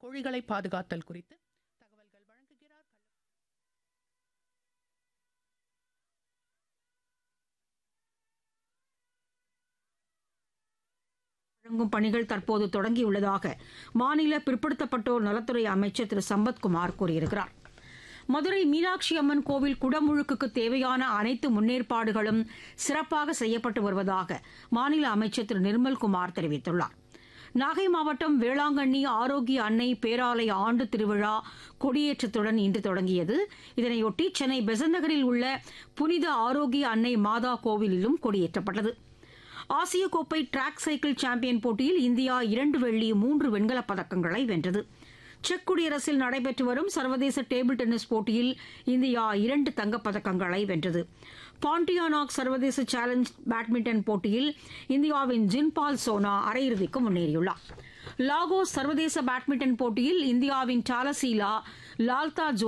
கோழிகளை பாதுகாத்தல் குறித்து தகவல்கள் வழங்குகிறார் வழங்கும் பணிகள் தற்போது தொடங்கியுள்ளதாக மாநில பிற்படுத்தப்பட்டோர் நலத்துறை அமைச்சர் திரு சம்பத்குமார் கூறியிருக்கிறார் மதுரை மீனாட்சி அம்மன் கோவில் குடமுழுக்குக்கு தேவையான அனைத்து முன்னேற்பாடுகளும் சிறப்பாக செய்யப்பட்டு வருவதாக மாநில அமைச்சர் திரு நிர்மல்குமார் தெரிவித்துள்ளார் நாகை மாவட்டம் வேளாங்கண்ணி ஆரோக்கிய அன்னை பேராலய ஆண்டு திருவிழா கொடியேற்றத்துடன் இன்று தொடங்கியது இதனையொட்டி சென்னை பெசன்ட் நகரில் உள்ள புனித ஆரோக்கிய அன்னை மாதா கோவிலிலும் கொடியேற்றப்பட்டது ஆசிய கோப்பை டிராக் சைக்கிள் சாம்பியன் போட்டியில் இந்தியா இரண்டு வெள்ளி மூன்று வெண்கலப் பதக்கங்களை வென்றது செக் குடியரசில் நடைபெற்று வரும் சர்வதேச டேபிள் டென்னிஸ் போட்டியில் இந்தியா இரண்டு தங்கப் பதக்கங்களை வென்றது பாண்டியானாக் சர்வதேச சேலஞ்ச் பேட்மிண்டன் போட்டியில் இந்தியாவின் ஜின்பால் சோனா அரையிறுதிக்கு முன்னேறியுள்ளார் லாகோஸ் சர்வதேச பேட்மிண்டன் போட்டியில் இந்தியாவின் டாலசீலா லால்தா